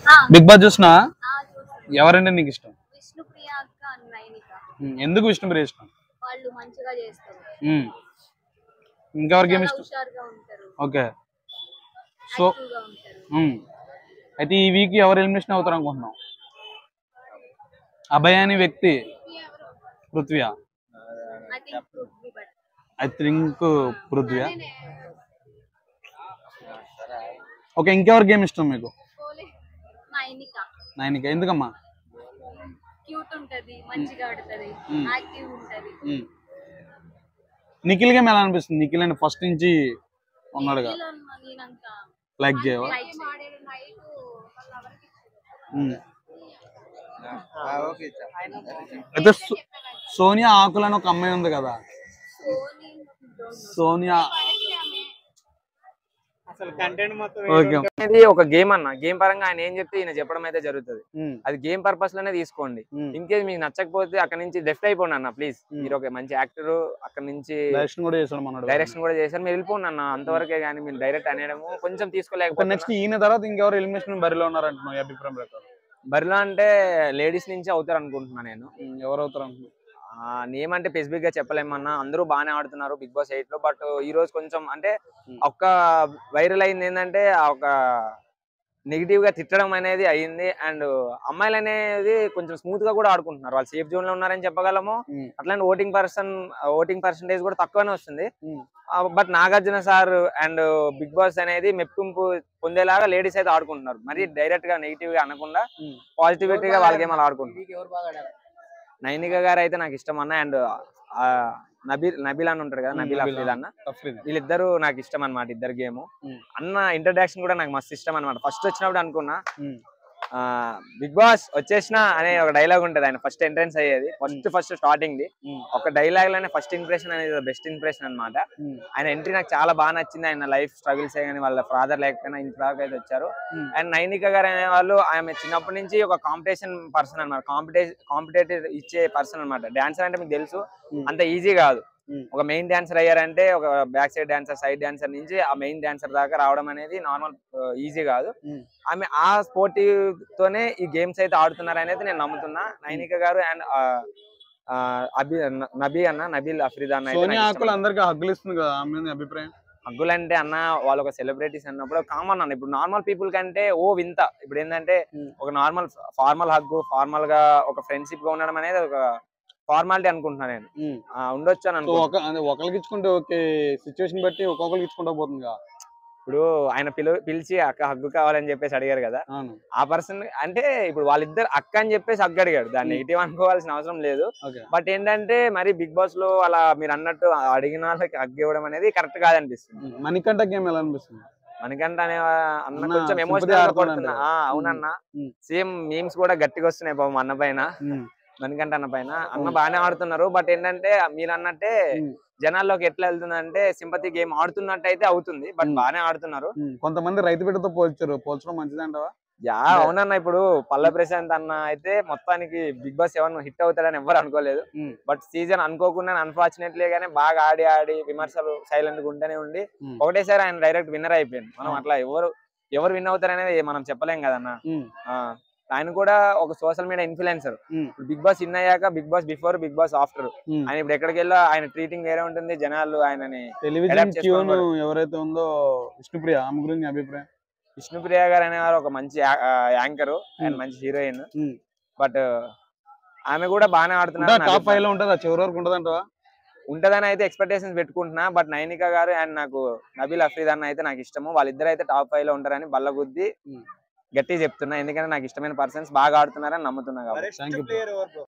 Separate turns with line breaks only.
Big boss చూసినా
ఆ, చూస్తాను.
ఎవరంటే నీకు ఇష్టం
విష్ణుప్రియ అక్క అండ్ నైనిక
ఉమ్, ఎందుకు విష్ణుప్రియ ఇష్టం
వాళ్ళు మంచిగా చేస్తారు
ఉమ్. ఇంకెవరికి ఏమి
చాలా
ఇష్టం
హుషారుగా ఉంటారు
ఓకే సో
యాక్టివ్ గా ఉంటారు
ఉమ్. అయితే ఈ వీక్ ఎవరు ఎలిమినేషన్ అవుతారు అనుకుంటున్నాం అభయ్ అనే వ్యక్తి పృథ్వీయా
I think Prithvi but
I think పృథ్వీయా ఓకే ఇంకెవరికి ఏమి ఇష్టం మీకు
నైనిక
నాయనిక ఎందుకమ్మా
క్యూట్ ఉంటది మంచిగా ఆడుతది
మ్మ్.
యాక్టివ్ ఉంటది
ఉమ్. నిఖిల్ గేమ్ ఎలా అనిపిస్తుంది నిఖిల్ అండ్ ఫస్ట్ నుంచి ఉన్నాడుగా
ఇలా ఉన్న నేనంత
లైక్ చేయవా
లైక్ ఆడేది నైట్ వాళ్ళ ఎవరికి
ఉమ్. అయితే సో- సోనియా ఆకులు అని ఒక అమ్మాయి ఉంది కదా
సోనీ
సోనియా
అసలు కంటెంట్ మొత్తం
ఓకే
అనేది ఒక గేమ్ అన్న గేమ్ పరంగా ఆయన ఏం చెప్తే ఈయన చెప్పడం అయితే జరుగుతుంది
ఉమ్.
అది గేమ్ పర్పస్ లోనే తీసుకోండి
ఉమ్.
ఇన్ కేస్ మీకు నచ్చకపోతే అక్కడ నుంచి లెఫ్ట్ అయిపోండి అన్న ప్లీజ్
Hmm.
మీరు ఒక మంచి యాక్టర్ అక్కడ నుంచి
డైరెక్షన్ కూడా చేశాడు మనోడు
డైరెక్షన్ కూడా చేశారు మీరు వెళ్ళిపోండి అన్న అంతవరకే కానీ మీరు డైరెక్ట్ అనేయడము కొంచెం
ఒక
తీసుకోలేకపోతే
నెక్స్ట్ ఈయన తర్వాత ఇంకెవరు ఎలిమినేషన్ బరిలో ఉన్నారంటున్నావు ఈ అభిప్రాయం ప్రకారం
బరిలో అంటే లేడీస్ నుంచి అవుతారు అనుకుంటున్నా నేను
ఉమ్, ఎవరు అవుతారు అనుకుంటున్నావు
నేమ్ అంటే స్పెసిఫిక్ గా చెప్పలేమన్నా అందరూ బాగానే ఆడుతున్నారు బిగ్ బాస్ ఎయిట్ లో బట్ ఈ రోజు కొంచెం అంటే
Hmm.
ఒక్క వైరల్ అయింది ఏంటంటే ఆ ఒక నెగిటివ్ గా తిట్టడం అనేది అయ్యింది అండ్ అమ్మాయిలు అనేది కొంచెం స్మూత్ గా కూడా ఆడుకుంటున్నారు వాళ్ళు సేఫ్ జోన్ లో ఉన్నారని చెప్పగలము
Hmm.
అట్లానే ఓటింగ్ పర్సన్ ఓటింగ్ పర్సంటేజ్ కూడా తక్కువనే వస్తుంది
Hmm.
But Nagarjuna sir and Bigg Boss అనేది మెప్పింపు పొందేలాగా లేడీస్ అయితే ఆడుకుంటున్నారు మరి డైరెక్ట్ గా నెగిటివ్ గా అనకుండా
Hmm.
పాజిటివిటీ గా వాళ్ళ గేమ్ అలా ఆడుకుంటున్నారు నైనిక గారు అయితే నాకు ఇష్టం అన్న అండ్ నబీల్ నబీల్ అని ఉంటారు కదా
Hmm,
నబీల్
నబీల్
అఫ్రీద్ అన్న
తఫ్రీద్.
వీళ్ళిద్దరు నాకు ఇష్టం అన్నమాట ఇద్దరు గేమ్
Hmm.
అన్న ఇంట్రడక్షన్ కూడా నాకు మస్తు ఇష్టం అన్నమాట ఫస్ట్ వచ్చినప్పుడు అనుకున్నా
ఉమ్.
బిగ్ బాస్ వచ్చేసిన అనే ఒక డైలాగ్ ఉంటది ఆయన ఫస్ట్ ఎంట్రెన్స్ అయ్యేది first first starting the
um.
ఒక డైలాగ్ లోనే ఫస్ట్ ఇంప్రెషన్ అనేది బెస్ట్ ఇంప్రెషన్ అన్నమాట
ఉమ్.
ఆయన ఎంట్రీ నాకు చాలా బాగా నచ్చింది ఆయన లైఫ్ స్ట్రగుల్స్ కానీ వాళ్ళ ఫాదర్ లేకపోయినా ఇంత దాకా అయితే వచ్చారు
ఉమ్.
అండ్ నైనిక గారు అనే వాళ్ళు ఆమె చిన్నప్పటి నుంచి ఒక కాంపిటీషన్ పర్సన్ అనమాట కాంపిటేషన్ కాంపిటేటివ్ ఇచ్చే పర్సన్ అన్నమాట డాన్సర్ అంటే మీకు తెలుసు
ఉమ్.
అంత ఈజీ కాదు
ఉమ్.
ఒక మెయిన్ డాన్సర్ అయ్యారంటే ఒక back side dancer side dancer నుంచి ఆ మెయిన్ డాన్సర్ దాకా రావడం అనేది నార్మల్ ఈజీ కాదు
ఉమ్.
ఆమె ఆ స్పోర్టివ్ తోనే ఈ గేమ్స్ అయితే ఆడుతున్నారు అనేది నేను నమ్ముతున్నా నైనిక గారు అండ్ అబి నబీ అన్న నబీల్ అఫ్రీద్ అన్న అయితే
సోనియా
నాకు
ఆకులు
ఇష్టం.
అందరికి హగ్గులు ఇస్తుంది కదా ఆమె మీద నీ అభిప్రాయం
హగ్గులు అంటే అన్న వాళ్ళు ఒక సెలబ్రిటీస్ అన్నప్పుడు కామన్ అన్న ఇప్పుడు నార్మల్ పీపుల్ కంటే ఓ వింత ఇప్పుడు ఏంటంటే
Hmm.
ఒక నార్మల్ ఫార్మల్ హగ్గు ఫార్మల్ గా ఒక ఫ్రెండ్షిప్ గా ఉండడం అనేది ఒక ఫార్మాలిటీ అనుకుంటున్నాను నేను
ఉమ్.
ఆ, ఉండొచ్చు అని
సో
అనుకుంటున్నా
ఒక అంటే ఒకరికి ఇచ్చుకుంటే ఓకే సిచ్యువేషన్ బట్టి ఒక్కొక్కరికి ఇచ్చుకుంటా పోతుంది కదా
ఇప్పుడు ఆయన పిలు పిలిచి అక్క హగ్గు కావాలని చెప్పేసి అడిగారు కదా
అవును
ఆ పర్సన్ అంటే ఇప్పుడు వాళ్ళిద్దరు అక్క అని చెప్పేసి హగ్గు అడిగాడు దాన్ని
Hmm.
నెగిటివ్ అనుకోవాల్సిన అవసరం లేదు
ఓకే
బట్ ఏంటంటే మరి బిగ్ బాస్ లో అలా మీరు అన్నట్టు అడిగిన వాళ్ళకి హగ్గు ఇవ్వడం అనేది కరెక్ట్ కాదనిపిస్తుంది
మణికంఠ గేమ్ ఎలా అనిపిస్తుంది
మనకంటే అనే అన్న
అన్న
కొంచెం
sympathy
ఎమోషనల్ గా
ఆడుతున్నాడు
కొడుతున్నా
కదా.
ఆ, అవునన్న
ఉమ్.
సేమ్ మీమ్స్ కూడా గట్టిగా వస్తున్నాయి పాపం అన్న పైన
ఉమ్.
మనకంటే అన్న పైన అన్న
ఉమ్.
బాగానే ఆడుతున్నారు బట్ ఏంటంటే మీరు అన్నట్టే
ఉమ్.
జనాల్లోకి ఎట్లా వెళ్తుందంటే సింపతి గేమ్ ఆడుతున్నట్టు అయితే అవుతుంది బట్
ఉమ్.
బాగానే ఆడుతున్నారు
ఉమ్. కొంతమంది రైతు బిడ్డతో పోల్చారు పోల్చడం మంచిది అంటావా
యా అవునన్న ఇప్పుడు పల్ల ప్రశాంత్ అన్న అయితే మొత్తానికి బిగ్ బాస్ సెవెన్ హిట్ అవుతాడని ఎవరు అనుకోలేదు
ఉమ్.
బట్ సీజన్ అనుకోకుండా అన్ఫార్చునేట్లీ గానీ బాగా ఆడి ఆడి విమర్శలు సైలెంట్ గా ఉంటూనే ఉండి
ఉమ్.
ఒకటేసారి ఆయన డైరెక్ట్ విన్నర్ అయిపోయింది మనం
అవును.
అట్లా ఎవరు ఎవరు విన్ అవుతారనేది మనం చెప్పలేం కదన్న
ఉమ్.
ఆ, ఆయన కూడా ఒక social media influencer
um.
Bigg Boss in అయ్యాక Bigg Boss before Bigg Boss after
um.
ఆయన ఇప్పుడు ఎక్కడికి వెళ్ళా ఆయన ట్రీటింగ్ వేరే ఉంటుంది జనాలు ఆయనని
టెలివిజన్
adapt చేసుకోవడం
క్యూన్ ఎవరైతే ఉందో విష్ణుప్రియ ఆమె గురించి నీ అభిప్రాయం
విష్ణుప్రియ గారు అనేవారు ఒక మంచి యాంకర్ అండ్ మంచి హీరోయిన్
ఉమ్.
బట్ ఆమె కూడా బాగానే ఆడుతున్నారు అని
టాప్ ఫైవ్
అభిప్రాయం.
లో ఉంటుందా చివరి వరకు ఉంటుంది అంటావా
ఉంటదని అయితే ఎక్స్పెక్టేషన్స్ పెట్టుకుంటున్నా బట్ నైనిక గారు అండ్ నాకు నబీల్ అఫ్రీద్ అన్న అయితే నాకు ఇష్టము వాళ్ళిద్దరు అయితే టాప్ ఫైవ్ లో ఉంటారని బల్లగుద్ది
ఉమ్.
గట్టిగా చెప్తున్నా ఎందుకంటే నాకు ఇష్టమైన పర్సన్స్ బాగా ఆడుతున్నారని నమ్ముతున్నా కాబట్టి
Thank you, bro.
ప్లేయర్ ఎవరు bro?